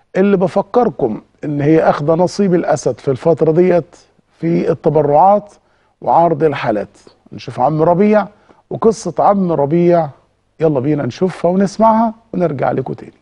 اللي بفكركم ان هي اخذ نصيب الاسد في الفتره ديت في التبرعات وعرض الحالات نشوف عم ربيع وقصه عم ربيع يلا بينا نشوفها ونسمعها ونرجع لكم تاني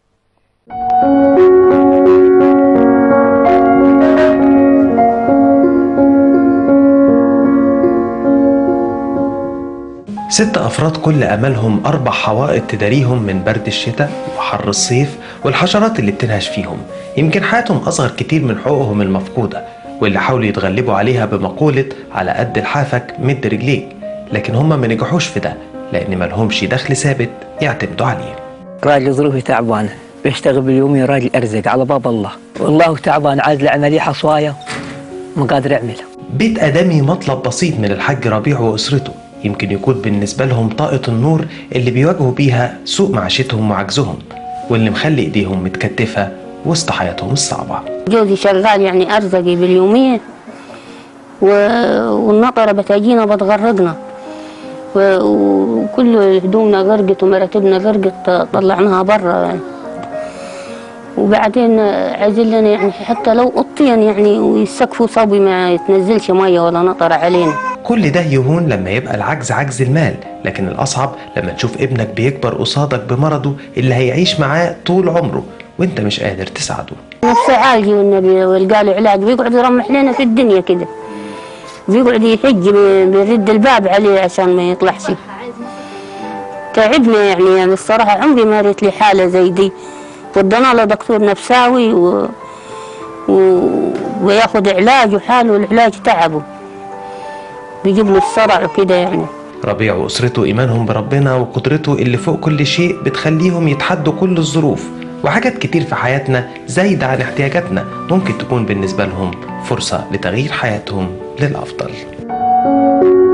ست أفراد كل أملهم أربع حوائط تداريهم من برد الشتاء وحر الصيف والحشرات اللي بتنهش فيهم يمكن حياتهم أصغر كتير من حقوقهم المفقودة واللي حاولوا يتغلبوا عليها بمقولة على قد لحافك مد رجليك لكن هم ما نجحوش في ده لأن ملهمش دخل ثابت يعتمدوا عليه راجل ظروفي تعبانة بيشتغل باليومي راجل أرزق على باب الله والله تعبان عاد عملية حصوايا ما قادر أعملها بيت آدمي مطلب بسيط من الحاج ربيع وأسرته يمكن يكون بالنسبة لهم طاقة النور اللي بيواجهوا بيها سوء معيشتهم وعجزهم واللي مخلي إيديهم متكتفة وسط حياتهم الصعبة جوزي شغال يعني أرزقي باليومية و... والنطرة بتجينا بتغرقنا و... وكل هدومنا غرقت ومراتبنا غرقت طلعناها برا يعني وبعدين عايزين لنا يعني حتى لو قطين يعني ويسقفوا صبي ما يتنزلش ميه ولا نطر علينا كل ده يهون لما يبقى العجز عجز المال لكن الأصعب لما تشوف ابنك بيكبر قصادك بمرضه اللي هيعيش معاه طول عمره وانت مش قادر تساعده نفسه عالجي والنبي والقى له علاج بيقعد يرمح لنا في الدنيا كده بيقعد يحج بيرد الباب عليه عشان ما يطلعش تعبنا يعني يعني الصراحة عمري ما ريت لي حالة زي دي ودنا له دكتور نفساوي و... و... وياخد علاج وحاله العلاج تعبه بيجيب له الصرع وكده يعني ربيع وأسرته إيمانهم بربنا وقدرته اللي فوق كل شيء بتخليهم يتحدوا كل الظروف وحاجات كتير في حياتنا زايدة عن احتياجاتنا ممكن تكون بالنسبة لهم فرصة لتغيير حياتهم للأفضل